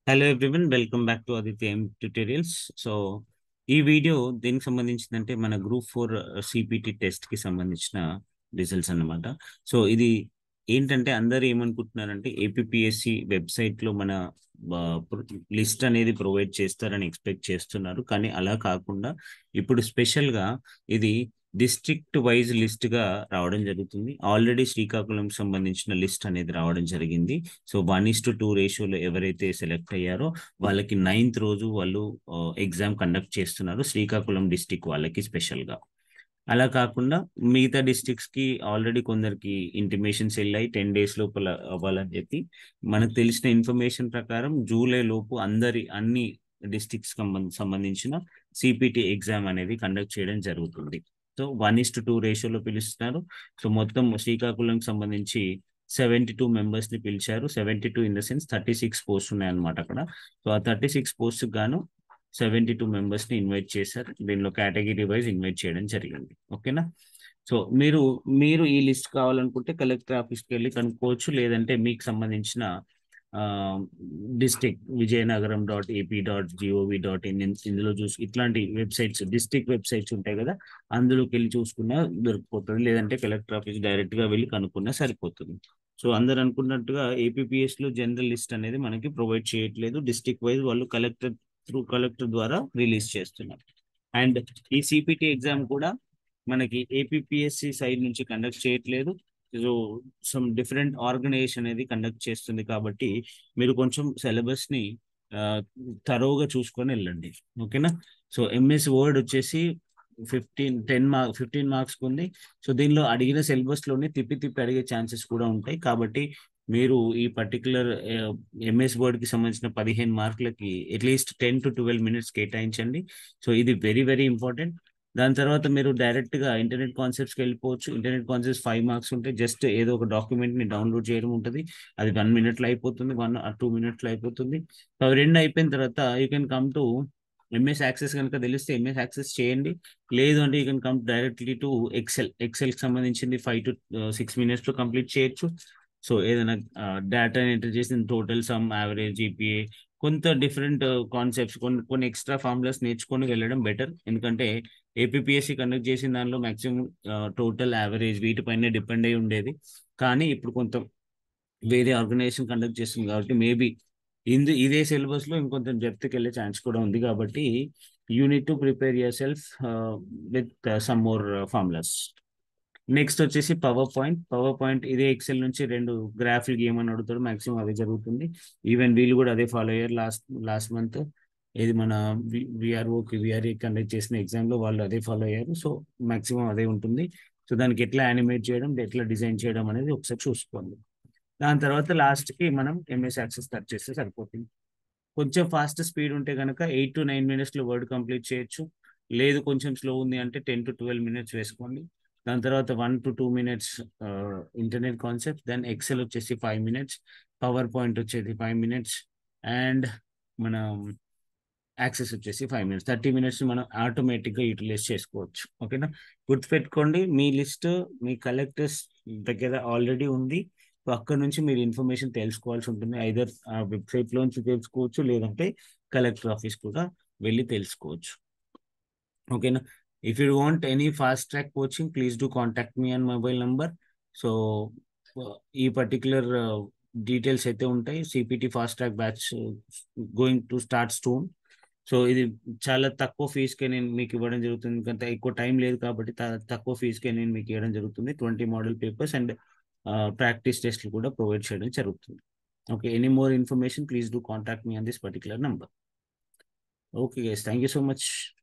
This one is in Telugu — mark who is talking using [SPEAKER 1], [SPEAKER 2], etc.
[SPEAKER 1] hello everyone welcome back to Aditya M tutorials so ఈ వీడియో దేనికి సంబంధించిందంటే మన గ్రూప్ ఫోర్ సిపిటి టెస్ట్ కి సంబంధించిన రిజల్ట్స్ అన్నమాట సో ఇది ఏంటంటే అందరు ఏమనుకుంటున్నారంటే ఏపీఎస్సి వెబ్సైట్ లో మన లిస్ట్ అనేది ప్రొవైడ్ చేస్తారని ఎక్స్పెక్ట్ చేస్తున్నారు కానీ అలా కాకుండా ఇప్పుడు స్పెషల్ గా ఇది డిస్ట్రిక్ట్ వైజ్ లిస్ట్ గా రావడం జరుగుతుంది ఆల్రెడీ శ్రీకాకుళం సంబంధించిన లిస్ట్ అనేది రావడం జరిగింది so one is to two రేషియోలో ఎవరైతే సెలెక్ట్ అయ్యారో వాళ్ళకి నైన్త్ రోజు వాళ్ళు ఎగ్జామ్ కండక్ట్ చేస్తున్నారు శ్రీకాకుళం డిస్టిక్ వాళ్ళకి స్పెషల్ గా అలా కాకుండా మిగతా డిస్ట్రిక్ట్స్ కి ఆల్రెడీ కొందరికి ఇంటిమేషన్స్ వెళ్ళాయి టెన్ డేస్ లోపల అవ్వాలని చెప్పి మనకు తెలిసిన ఇన్ఫర్మేషన్ ప్రకారం జూలై లోపు అందరి అన్ని డిస్ట్రిక్ట్స్ సంబంధించిన సిపిటి ఎగ్జామ్ అనేది కండక్ట్ చేయడం జరుగుతుంది so one is to two రేషియోలో పిలుస్తున్నారు సో మొత్తం శ్రీకాకుళంకి సంబంధించి సెవెంటీ టూ మెంబర్స్ ని పిలిచారు seventy two in the sense thirty six post ఉన్నాయన్నమాట అక్కడ సో ఆ థర్టీ సిక్స్ పోస్ట్ గాను సెవెంటీ టూ మెంబర్స్ ని ఇన్వైట్ చేశారు దీనిలో కేటగిరీ వైజ్ ఇన్వైట్ చేయడం జరిగింది ఓకేనా సో మీరు మీరు ఈ లిస్ట్ కావాలనుకుంటే కలెక్టర్ ఆఫీస్కి వెళ్ళి కనుక్కోవచ్చు లేదంటే మీకు సంబంధించిన district Vizianagaram dot AP dot G O V dot in ఇందులో చూసి ఇట్లాంటి వెబ్సైట్స్ డిస్టిక్ వెబ్సైట్స్ ఉంటాయి కదా అందులోకి వెళ్ళి చూసుకున్నా దొరికిపోతుంది లేదంటే కలెక్టర్ ఆఫీస్ డైరెక్ట్ గా వెళ్ళి కనుక్కున్నా సరిపోతుంది సో అందరు అనుకున్నట్టుగా ఏపీఎస్ లో జనరల్ లిస్ట్ అనేది మనకి ప్రొవైడ్ చేయట్లేదు డిస్టిక్ వైజ్ వాళ్ళు కలెక్టర్ త్రూ కలెక్టర్ ద్వారా రిలీజ్ చేస్తున్నారు అండ్ ఈ సిపిటి ఎగ్జామ్ కూడా మనకి ఏపీఎస్సి సైడ్ నుంచి కండక్ట్ చేయట్లేదు సో సమ్ డిఫరెంట్ ఆర్గనైజేషన్ అనేది కండక్ట్ చేస్తుంది కాబట్టి మీరు కొంచెం సిలబస్ ని తరోగా చూసుకొని వెళ్ళండి ఓకేనా సో ఎంఎస్ వర్డ్ వచ్చేసి fifteen ten mark fifteen marks ఉంది సో దీనిలో అడిగిన సిలబస్ లోనే తిప్పి తిప్పి అడిగే ఛాన్సెస్ కూడా ఉంటాయి కాబట్టి మీరు ఈ పర్టికులర్ ఎంఎస్ వర్డ్ కి సంబంధించిన పదిహేను మార్కులకి at least ten to twelve minutes కేటాయించండి సో ఇది వెరీ వెరీ ఇంపార్టెంట్ దాని తర్వాత మీరు డైరెక్ట్ గా ఇంటర్నెట్ కాన్సెప్ట్స్కి వెళ్ళిపోవచ్చు ఇంటర్నెట్ కాన్సెప్ట్స్ ఫైవ్ మార్క్స్ ఉంటే జస్ట్ ఏదో ఒక డాక్యుమెంట్ ని డౌన్లోడ్ చేయడం ఉంటుంది అది వన్ మినిట్లో అయిపోతుంది వన్ టూ మినిట్స్లో అయిపోతుంది అవి రెండు అయిపోయిన తర్వాత you can come to MS Access కనుక తెలిస్తే ఎంఎస్ యాక్సెస్ చేయండి లేదు అంటే you can come directly to Excel Excel కి సంబంధించింది ఫైవ్ టు సిక్స్ మినిట్స్ లో కంప్లీట్ చేయొచ్చు సో ఏదైనా డేటా ఎంటర్ చేసిన టోటల్ సమ్ యావరేజ్ జీపీఏ కొంత డిఫరెంట్ కాన్సెప్ట్స్ కొన్ని కొన్ని ఎక్స్ట్రా ఫార్ములాస్ నేర్చుకొని వెళ్ళడం బెటర్ ఎందుకంటే ఏపీఎస్సి కండక్ట్ చేసిన దానిలో మాక్సిమం టోటల్ యావరేజ్ వీటిపైనే డిపెండ్ అయి ఉండేది కానీ ఇప్పుడు కొంత వేరే ఆర్గనైజేషన్ కండక్ట్ చేస్తుంది కాబట్టి మేబీ ఇందు ఇదే సిలబస్ లో ఇంకొంచెం డెప్త్కి వెళ్ళే ఛాన్స్ కూడా ఉంది కాబట్టి unit two prepare yourself with some more formulas next వచ్చేసి పవర్ పాయింట్ పవర్ పాయింట్ ఇదే ఎక్సెల్ నుంచి రెండు గ్రాఫ్లు గేమ్ అడుగుతాడు మాక్సిమం అదే జరుగుతుంది ఈవెన్ వీళ్ళు కూడా అదే ఫాలో అయ్యారు లాస్ట్ లాస్ట్ మంత్ ఇది మన విఆర్ఓకి విఆర్ఏ కండక్ట్ చేసిన ఎగ్జామ్ లో వాళ్ళు అదే ఫాలో అయ్యారు సో మాక్సిమం అదే ఉంటుంది సో దానికి ఎట్లా యానిమేట్ చేయడం ఎట్లా డిజైన్ చేయడం అనేది ఒకసారి చూసుకోండి దాని తర్వాత లాస్ట్ కి మనం ఎంఎస్ యాక్సెస్ టచ్ చేస్తే సరిపోతుంది కొంచెం ఫాస్ట్ స్పీడ్ ఉంటే కనుక ఎయిట్ టు నైన్ మినిట్స్ లో వర్డ్ కంప్లీట్ చేయొచ్చు లేదు కొంచెం స్లో ఉంది అంటే టెన్ టు ట్వెల్వ్ మినిట్స్ వేసుకోండి దాని తర్వాత one to two minutes internet concept then Excel వచ్చేసి ఫైవ్ మినిట్స్ పవర్ పాయింట్ వచ్చేది ఫైవ్ మినిట్స్ అండ్ మన యాక్సెస్ వచ్చేసి ఫైవ్ మినిట్స్ థర్టీ మినిట్స్ మనం ఆటోమేటిక్గా యూటిలైజ్ చేసుకోవచ్చు ఓకేనా గుర్తుపెట్టుకోండి మీ లిస్ట్ మీ కలెక్టర్స్ దగ్గర ఆల్రెడీ ఉంది సో అక్కడ నుంచి మీరు ఇన్ఫర్మేషన్ తెలుసుకోవాల్సి ఉంటుంది ఐదర్ ఆ వెబ్సైట్ లోంచి తెలుసుకోవచ్చు లేదంటే కలెక్టర్ ఆఫీస్ కూడా వెళ్ళి తెలుసుకోవచ్చు ఓకేనా if you want any fast track coaching please do contact me and mobile number so ఈ పర్టికులర్ డీటెయిల్స్ అయితే ఉంటాయి CPT fast track batch going to start soon so ఇది చాలా తక్కువ ఫీజుకే నేను మీకు ఇవ్వడం జరుగుతుంది ఎందుకంటే ఎక్కువ టైం లేదు కాబట్టి తక్కువ ఫీజుకే నేను మీకు ఇవ్వడం జరుగుతుంది twenty model papers and practice టెస్ట్లు కూడా ప్రొవైడ్ చేయడం జరుగుతుంది okay any more information please do contact me on this particular number okay guys thank you so much